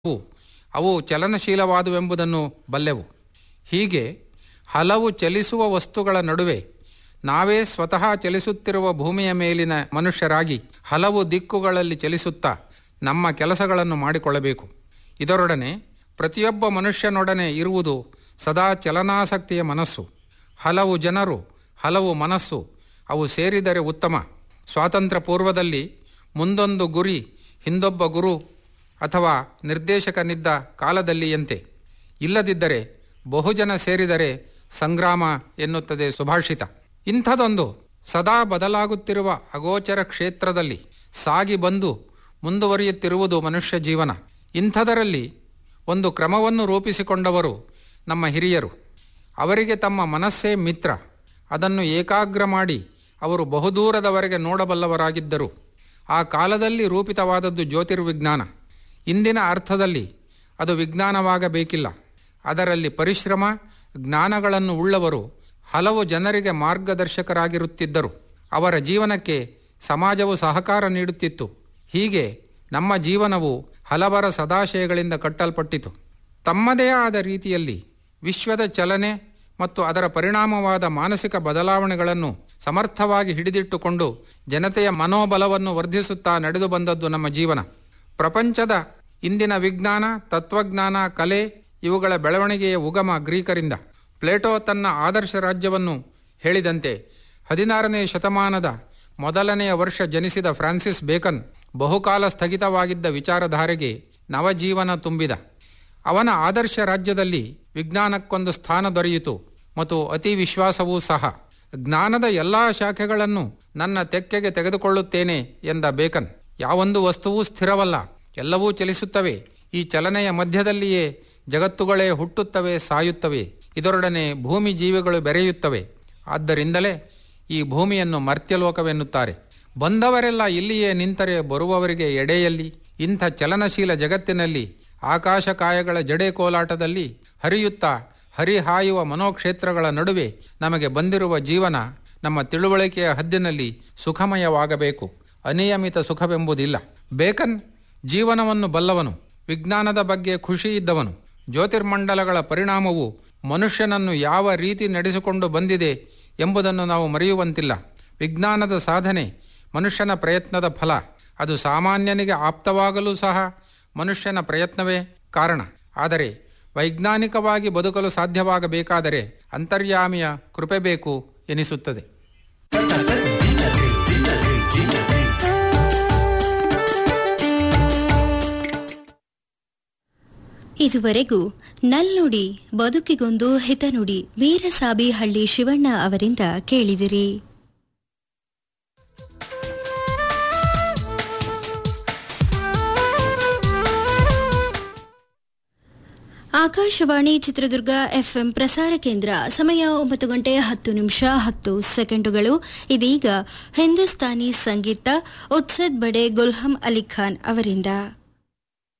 ಅವು ಅವು ಚಲನಶೀಲವಾದುವೆಂಬುದನ್ನು ಬಲ್ಲೆವು ಹೀಗೆ ಹಲವು ಚಲಿಸುವ ವಸ್ತುಗಳ ನಡುವೆ ನಾವೇ ಸ್ವತಃ ಚಲಿಸುತ್ತಿರುವ ಭೂಮಿಯ ಮೇಲಿನ ಮನುಷ್ಯರಾಗಿ ಹಲವು ದಿಕ್ಕುಗಳಲ್ಲಿ ಚಲಿಸುತ್ತಾ ನಮ್ಮ ಕೆಲಸಗಳನ್ನು ಮಾಡಿಕೊಳ್ಳಬೇಕು ಇದರೊಡನೆ ಪ್ರತಿಯೊಬ್ಬ ಮನುಷ್ಯನೊಡನೆ ಇರುವುದು ಸದಾ ಚಲನಾಸಕ್ತಿಯ ಮನಸ್ಸು ಹಲವು ಜನರು ಹಲವು ಮನಸ್ಸು ಅವು ಸೇರಿದರೆ ಉತ್ತಮ ಸ್ವಾತಂತ್ರ್ಯ ಪೂರ್ವದಲ್ಲಿ ಮುಂದೊಂದು ಗುರಿ ಹಿಂದೊಬ್ಬ ಗುರು ಅಥವಾ ನಿರ್ದೇಶಕನಿದ್ದ ಕಾಲದಲ್ಲಿಯಂತೆ ಇಲ್ಲದಿದ್ದರೆ ಬಹುಜನ ಸೇರಿದರೆ ಸಂಗ್ರಾಮ ಎನ್ನುತ್ತದೆ ಸುಭಾಷಿತ ಇಂಥದೊಂದು ಸದಾ ಬದಲಾಗುತ್ತಿರುವ ಅಗೋಚರ ಕ್ಷೇತ್ರದಲ್ಲಿ ಸಾಗಿ ಬಂದು ಮುಂದುವರಿಯುತ್ತಿರುವುದು ಮನುಷ್ಯ ಜೀವನ ಇಂಥದರಲ್ಲಿ ಒಂದು ಕ್ರಮವನ್ನು ರೂಪಿಸಿಕೊಂಡವರು ನಮ್ಮ ಹಿರಿಯರು ಅವರಿಗೆ ತಮ್ಮ ಮನಸ್ಸೇ ಮಿತ್ರ ಅದನ್ನು ಏಕಾಗ್ರ ಮಾಡಿ ಅವರು ಬಹುದೂರದವರೆಗೆ ನೋಡಬಲ್ಲವರಾಗಿದ್ದರು ಆ ಕಾಲದಲ್ಲಿ ರೂಪಿತವಾದದ್ದು ಜ್ಯೋತಿರ್ವಿಜ್ಞಾನ ಇಂದಿನ ಅರ್ಥದಲ್ಲಿ ಅದು ವಿಜ್ಞಾನವಾಗಬೇಕಿಲ್ಲ ಅದರಲ್ಲಿ ಪರಿಶ್ರಮ ಜ್ಞಾನಗಳನ್ನು ಉಳ್ಳವರು ಹಲವು ಜನರಿಗೆ ಮಾರ್ಗದರ್ಶಕರಾಗಿರುತ್ತಿದ್ದರು ಅವರ ಜೀವನಕ್ಕೆ ಸಮಾಜವು ಸಹಕಾರ ನೀಡುತ್ತಿತ್ತು ಹೀಗೆ ನಮ್ಮ ಜೀವನವು ಹಲವರ ಸದಾಶಯಗಳಿಂದ ಕಟ್ಟಲ್ಪಟ್ಟಿತು ತಮ್ಮದೇ ಆದ ರೀತಿಯಲ್ಲಿ ವಿಶ್ವದ ಚಲನೆ ಮತ್ತು ಅದರ ಪರಿಣಾಮವಾದ ಮಾನಸಿಕ ಬದಲಾವಣೆಗಳನ್ನು ಸಮರ್ಥವಾಗಿ ಹಿಡಿದಿಟ್ಟುಕೊಂಡು ಜನತೆಯ ಮನೋಬಲವನ್ನು ವರ್ಧಿಸುತ್ತಾ ನಡೆದು ಬಂದದ್ದು ನಮ್ಮ ಜೀವನ ಪ್ರಪಂಚದ ಇಂದಿನ ವಿಜ್ಞಾನ ತತ್ವಜ್ಞಾನ ಕಲೆ ಇವುಗಳ ಬೆಳವಣಿಗೆಯ ಉಗಮ ಗ್ರೀಕರಿಂದ ಪ್ಲೇಟೋ ತನ್ನ ಆದರ್ಶ ರಾಜ್ಯವನ್ನು ಹೇಳಿದಂತೆ ಹದಿನಾರನೇ ಶತಮಾನದ ಮೊದಲನೆಯ ವರ್ಷ ಜನಿಸಿದ ಫ್ರಾನ್ಸಿಸ್ ಬೇಕನ್ ಬಹುಕಾಲ ಸ್ಥಗಿತವಾಗಿದ್ದ ವಿಚಾರಧಾರೆಗೆ ನವಜೀವನ ತುಂಬಿದ ಅವನ ಆದರ್ಶ ರಾಜ್ಯದಲ್ಲಿ ವಿಜ್ಞಾನಕ್ಕೊಂದು ಸ್ಥಾನ ದೊರೆಯಿತು ಮತ್ತು ಅತಿ ವಿಶ್ವಾಸವೂ ಸಹ ಜ್ಞಾನದ ಎಲ್ಲ ಶಾಖೆಗಳನ್ನು ನನ್ನ ತೆಕ್ಕೆಗೆ ತೆಗೆದುಕೊಳ್ಳುತ್ತೇನೆ ಎಂದ ಬೇಕನ್ ಯಾವೊಂದು ವಸ್ತುವೂ ಸ್ಥಿರವಲ್ಲ ಎಲ್ಲವೂ ಚಲಿಸುತ್ತವೆ ಈ ಚಲನೆಯ ಮಧ್ಯದಲ್ಲಿಯೇ ಜಗತ್ತುಗಳೇ ಹುಟ್ಟುತ್ತವೆ ಸಾಯುತ್ತವೆ ಇದರೊಡನೆ ಭೂಮಿ ಜೀವಿಗಳು ಬೆರೆಯುತ್ತವೆ ಆದ್ದರಿಂದಲೇ ಈ ಭೂಮಿಯನ್ನು ಮರ್ತ್ಯಲೋಕವೆನ್ನುತ್ತಾರೆ ಬಂದವರೆಲ್ಲ ಇಲ್ಲಿಯೇ ನಿಂತರೆ ಬರುವವರಿಗೆ ಎಡೆಯಲ್ಲಿ ಇಂಥ ಚಲನಶೀಲ ಜಗತ್ತಿನಲ್ಲಿ ಆಕಾಶಕಾಯಗಳ ಜಡೆ ಕೋಲಾಟದಲ್ಲಿ ಹರಿಯುತ್ತಾ ಹರಿಹಾಯುವ ಮನೋಕ್ಷೇತ್ರಗಳ ನಡುವೆ ನಮಗೆ ಬಂದಿರುವ ಜೀವನ ನಮ್ಮ ತಿಳುವಳಿಕೆಯ ಹದ್ದಿನಲ್ಲಿ ಸುಖಮಯವಾಗಬೇಕು ಅನಿಯಮಿತ ಸುಖವೆಂಬುದಿಲ್ಲ ಬೇಕನ್ ಜೀವನವನ್ನು ಬಲ್ಲವನು ವಿಜ್ಞಾನದ ಬಗ್ಗೆ ಖುಷಿ ಇದ್ದವನು ಜ್ಯೋತಿರ್ಮಂಡಲಗಳ ಪರಿಣಾಮವು ಮನುಷ್ಯನನ್ನು ಯಾವ ರೀತಿ ನಡೆಸಿಕೊಂಡು ಬಂದಿದೆ ಎಂಬುದನ್ನು ನಾವು ಮರೆಯುವಂತಿಲ್ಲ ವಿಜ್ಞಾನದ ಸಾಧನೆ ಮನುಷ್ಯನ ಪ್ರಯತ್ನದ ಫಲ ಅದು ಸಾಮಾನ್ಯನಿಗೆ ಆಪ್ತವಾಗಲೂ ಸಹ ಮನುಷ್ಯನ ಪ್ರಯತ್ನವೇ ಕಾರಣ ಆದರೆ ವೈಜ್ಞಾನಿಕವಾಗಿ ಬದುಕಲು ಸಾಧ್ಯವಾಗಬೇಕಾದರೆ ಅಂತರ್ಯಾಮಿಯ ಕೃಪೆ ಬೇಕು ಎನಿಸುತ್ತದೆ ಇದುವರೆಗೂ ನಲ್ನುಡಿ ಬದುಕಿಗೊಂದು ಹಿತನುಡಿ ವೀರಸಾಬಿಹಳ್ಳಿ ಶಿವಣ್ಣ ಅವರಿಂದ ಕೇಳಿದಿರಿ ಆಕಾಶವಾಣಿ ಚಿತ್ರದುರ್ಗ ಎಫ್ಎಂ ಪ್ರಸಾರ ಕೇಂದ್ರ ಸಮಯ ಒಂಬತ್ತು ಗಂಟೆ ಹತ್ತು ನಿಮಿಷ ಹತ್ತು ಸೆಕೆಂಡುಗಳು ಇದೀಗ ಹಿಂದೂಸ್ತಾನಿ ಸಂಗೀತ ಉತ್ಸದ್ ಬಡೆ ಗುಲ್ಹಂ ಅಲಿ ಖಾನ್ ಅವರಿಂದ